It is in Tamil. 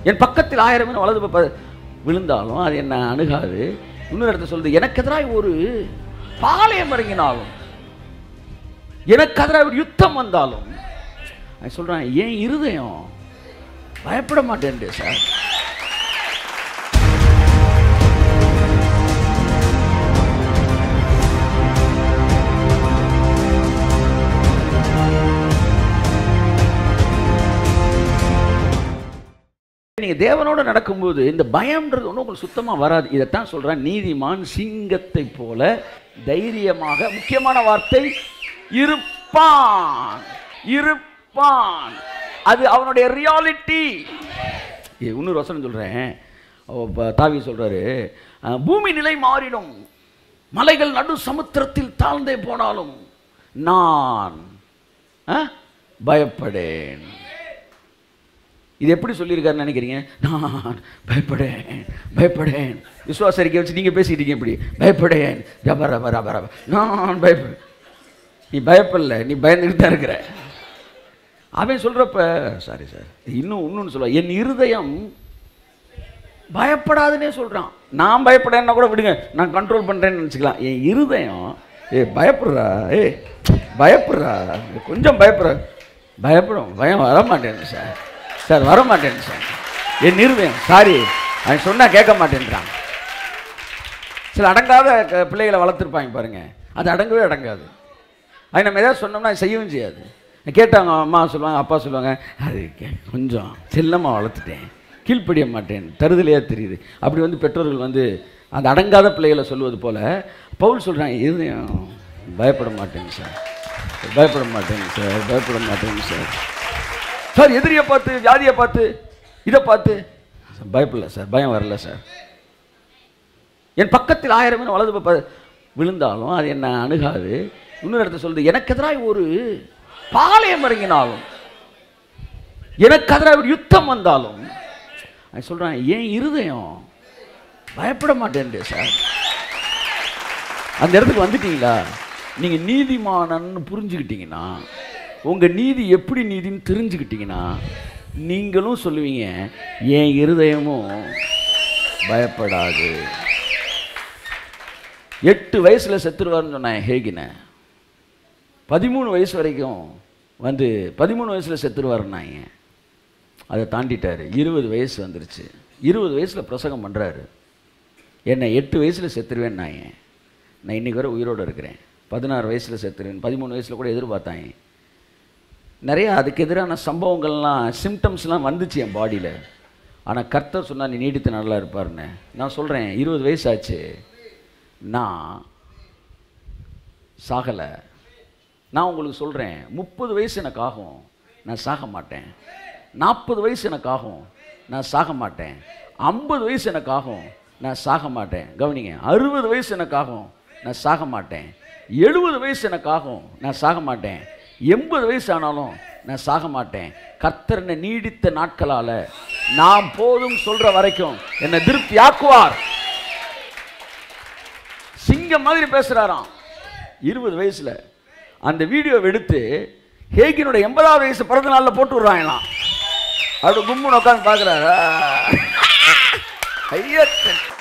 என் பக்கத்தில் ஆயிரம் பேர் வலது ப- விழுந்தாலும் அது என்ன அணுகாது இன்னொரு இடத்துல சொல்லுது எனக்கு எதிராக ஒரு பாளையம் இறங்கினாலும் எனக்கு எதிராக ஒரு யுத்தம் வந்தாலும் நான் சொல்றேன் ஏன் இருதயம் பயப்பட மாட்டேன் சார் நீங்க தேவனோட நடக்கும்போது இந்த பயம்ன்றது ஒன்றும் உங்களுக்கு சுத்தமா வராது இதைத்தான் சொல்றேன் நீதிமான் சிங்கத்தை போல தைரியமாக முக்கியமான வார்த்தை இருப்பான் இருப்பான் அது அவனுடைய ரியாலிட்டி இன்னொரு வசனம் சொல்றேன் அவ ப- தாவி சொல்றாரு அஹ், பூமி நிலை மாறிடும் மலைகள் நடு சமுத்திரத்தில் தாழ்ந்தே போனாலும் நான் அஹ், பயப்படேன் இது எப்படி சொல்லியிருக்காருன்னு நினைக்கிறீங்க நான் பயப்படேன் பயப்படேன் விசுவாச அறிக்கை வச்சு நீங்கள் பேசிக்கிட்டீங்க இப்படி பயப்படேன் ரப ரப ரப ரப நான் பயப்பட நீ பயப்படல நீ பயந்துக்கிட்டு தான் இருக்கிற அவன் சொல்கிறப்ப சாரி சார் இன்னும் இன்னொன்று சொல்ல என் இருதயம் பயப்படாதுன்னே சொல்கிறான் நான் பயப்படேன்னா கூட விடுங்க நான் கண்ட்ரோல் பண்ணுறேன்னு நினச்சிக்கலாம் என் இருதயம் ஏ பயப்படுறா ஏ பயப்படுறா கொஞ்சம் பயப்படுற பயப்படும் பயம் வர மாட்டேன் சார் சார் வர மாட்டேன் சார் என் இருதயம் சாரி அவன் சொன்னால் கேட்க மாட்டேன்றான் சில அடங்காத க- பிள்ளைகளை வளர்த்துருப்பாங்க பாருங்க அது அடங்கவே அடங்காது அது நம்ம ஏதாவது சொன்னோம்னா அது செய்யவும் செய்யாது கேட்டாங்க அம்மா சொல்லுவாங்க அப்பா சொல்லுவாங்க அது கே- கொஞ்சம் செல்லமாக வளர்த்துட்டேன் கீழ்ப்படிய மாட்டேன் தருதலையாக தெரியுது அப்படி வந்து பெற்றோர்கள் வந்து அந்த அடங்காத பிள்ளைகளை சொல்வது போல பவுல் சொல்கிறாங்க இருதயம் பயப்பட மாட்டேங்க சார் பயப்பட மாட்டேங்க சார் பயப்பட மாட்டேங்க சார் சார் எதிரியை பார்த்து வியாதியை பார்த்து இதை பார்த்து பயப்படல சார் பயம் வரல சார் என் பக்கத்தில் ஆயிரம் பேர் வலது ப- விழுந்தாலும் அது என்ன அணுகாது இன்னொரு இடத்துல சொல்லுது எனக்கு எதிராக ஒரு பாளையம் இறங்கினாலும் எனக்கு எதிராக ஒரு யுத்தம் வந்தாலும் நான் சொல்றேன் ஏன் இருதயம் பயப்பட மாட்டேன் சார் அந்த இடத்துக்கு வந்துட்டீங்களா நீங்க நீதிமானன்னு புரிஞ்சுக்கிட்டீங்கன்னா உங்க நீதி எப்படி நீதின்னு தெரிஞ்சுக்கிட்டீங்கன்னா நீங்களும் சொல்லுவீங்க என் இருதயமும் பயப்படாது எட்டு வயசுல செத்துருவார்னு சொன்னேன் ஹேகினை பதிமூணு வயசு வரைக்கும் வந்து பதிமூணு வயசுல செத்துருவாருன்னாங்க அதை தாண்டிட்டாரு இருபது வயசு வந்துருச்சு இருபது வயசுல பிரசங்கம் பண்றாரு என்னை எட்டு வயசுல செத்துருவேன்னாங்க நான் இன்னைக்கு வரை உயிரோடு இருக்கிறேன் பதினாறு வயசுல செத்துருவேன் பதிமூணு வயசுல கூட எதிர்பார்த்தாங்க நிறைய அதுக்கு எதிரான சம்பவங்கள்லாம் சிம்டம்ஸ்லாம் வந்துச்சு என் பாடியில் ஆனால் கர்த்தர் சொன்னா நீ நீடித்து நல்லா இருப்பாருன்னு நான் சொல்கிறேன் இருபது வயசு ஆச்சு நான் சாகலை நான் உங்களுக்கு சொல்கிறேன் முப்பது வயசு எனக்கு ஆகும் நான் சாக மாட்டேன் நாற்பது வயசு எனக்கு ஆகும் நான் சாக மாட்டேன் ஐம்பது வயசு எனக்கு ஆகும் நான் சாக மாட்டேன் கவனிங்க அறுபது வயசு எனக்கு ஆகும் நான் சாக மாட்டேன் எழுபது வயசு எனக்கு ஆகும் நான் சாக மாட்டேன் எண்பது வயசு ஆனாலும் நான் சாக மாட்டேன் கர்த்தர் என்னை நீடித்த நாட்களால் நான் போதும் சொல்ற வரைக்கும் என்னை திருப்தி ஆக்குவார் சிங்கம் மாதிரி பேசுறாராம் இருபது வயசுல அந்த வீடியோவை எடுத்து ஹேகினோட எண்பதாவது வயசு பிறந்த நாள்ல போட்டு விடுறாங்களாம் அப்படி கும்முன்னு உட்காந்து பார்க்குறாரு ஐயா